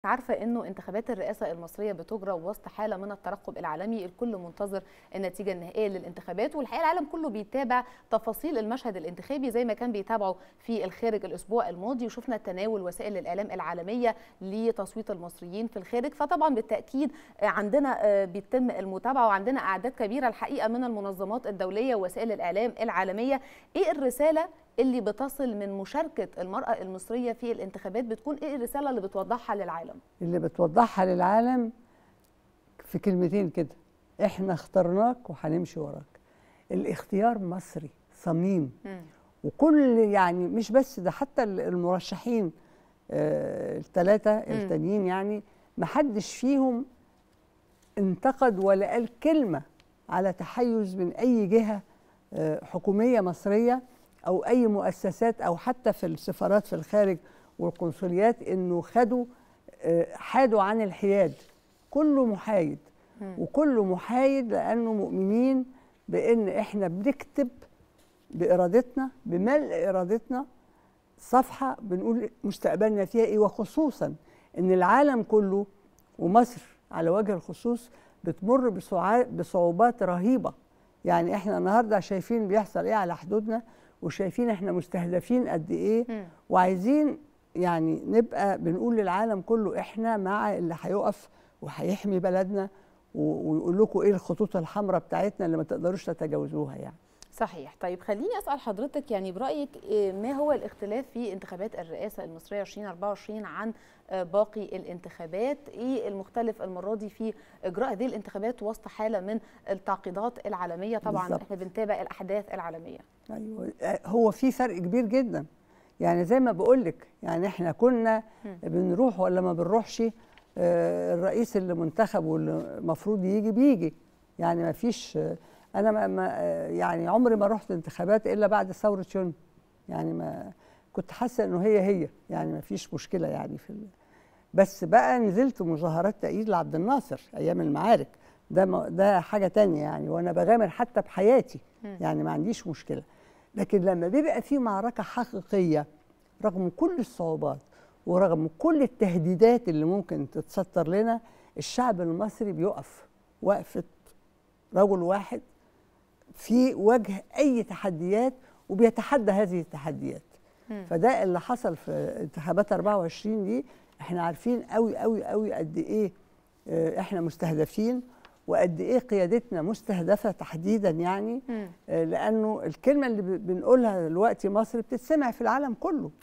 عارفة أنه انتخابات الرئاسة المصرية بتجرى وسط حالة من الترقب العالمي الكل منتظر النتيجة النهائية للانتخابات والحقيقة العالم كله بيتابع تفاصيل المشهد الانتخابي زي ما كان بيتابعه في الخارج الأسبوع الماضي وشفنا تناول وسائل الإعلام العالمية لتصويت المصريين في الخارج فطبعا بالتأكيد عندنا بيتم المتابعة وعندنا أعداد كبيرة الحقيقة من المنظمات الدولية ووسائل الإعلام العالمية إيه الرسالة اللي بتصل من مشاركة المرأة المصرية في الانتخابات بتكون ايه الرسالة اللي بتوضحها للعالم؟ اللي بتوضحها للعالم في كلمتين كده احنا اخترناك وهنمشي وراك الاختيار مصري صميم م. وكل يعني مش بس ده حتى المرشحين آه الثلاثة التانيين يعني ما حدش فيهم انتقد ولا قال كلمة على تحيز من أي جهة آه حكومية مصرية او اي مؤسسات او حتى في السفارات في الخارج والقنصليات انه خدوا حادوا عن الحياد كله محايد وكله محايد لانه مؤمنين بان احنا بنكتب بارادتنا بملء ارادتنا صفحه بنقول مستقبلنا فيها ايه وخصوصا ان العالم كله ومصر على وجه الخصوص بتمر بصعوبات رهيبه يعني احنا النهارده شايفين بيحصل ايه على حدودنا وشايفين احنا مستهدفين قد ايه م. وعايزين يعني نبقى بنقول للعالم كله احنا مع اللي هيقف وهيحمي بلدنا ويقول لكم ايه الخطوط الحمراء بتاعتنا اللي ما تقدروش تتجاوزوها يعني صحيح طيب خليني اسال حضرتك يعني برايك ما هو الاختلاف في انتخابات الرئاسه المصريه 2024 عن باقي الانتخابات ايه المختلف المره دي في اجراء هذه الانتخابات وسط حاله من التعقيدات العالميه طبعا بالزبط. احنا بنتابع الاحداث العالميه ايوه هو في فرق كبير جدا يعني زي ما بقول لك يعني احنا كنا بنروح ولا ما بنروحش الرئيس اللي منتخب واللي المفروض يجي بيجي يعني ما فيش انا ما يعني عمري ما رحت انتخابات الا بعد ثوره يونيو يعني ما كنت حاسه انه هي هي يعني ما فيش مشكله يعني في ال... بس بقى نزلت مظاهرات تأييد لعبد الناصر ايام المعارك ده ما ده حاجه تانية يعني وانا بغامر حتى بحياتي يعني ما عنديش مشكله لكن لما بيبقى في معركه حقيقيه رغم كل الصعوبات ورغم كل التهديدات اللي ممكن تتستر لنا الشعب المصري بيقف وقفه رجل واحد في وجه اي تحديات وبيتحدى هذه التحديات م. فده اللي حصل في انتخابات 24 دي احنا عارفين قوي قوي قوي قد ايه احنا مستهدفين وقد ايه قيادتنا مستهدفه تحديدا يعني م. لانه الكلمه اللي بنقولها دلوقتي مصر بتتسمع في العالم كله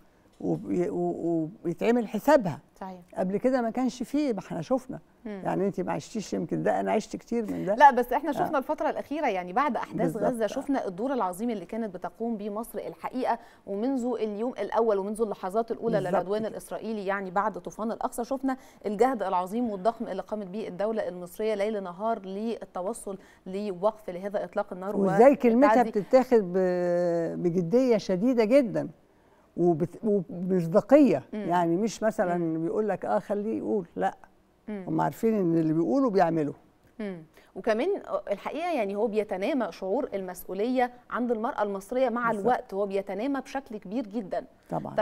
وبيتعمل حسابها صحيح قبل كده ما كانش فيه ما احنا شفنا مم. يعني انت ما عشتيش يمكن ده انا عشت كتير من ده لا بس احنا شفنا آه. الفتره الاخيره يعني بعد احداث غزه شفنا الدور العظيم اللي كانت بتقوم به مصر الحقيقه ومنذ اليوم الاول ومنذ اللحظات الاولى للعدوان الاسرائيلي يعني بعد طوفان الاقصى شفنا الجهد العظيم والضخم اللي قامت به الدوله المصريه ليل نهار للتوصل لوقف لهذا اطلاق النار وازاي كلمتها بتتاخد بجديه شديده جدا وبمصداقيه يعني مش مثلا مم. بيقول لك اه خليه يقول لا هم عارفين ان اللي بيقولوا بيعملوا مم. وكمان الحقيقه يعني هو بيتنامى شعور المسؤوليه عند المراه المصريه مع بالزبط. الوقت هو بيتنامى بشكل كبير جدا طبعا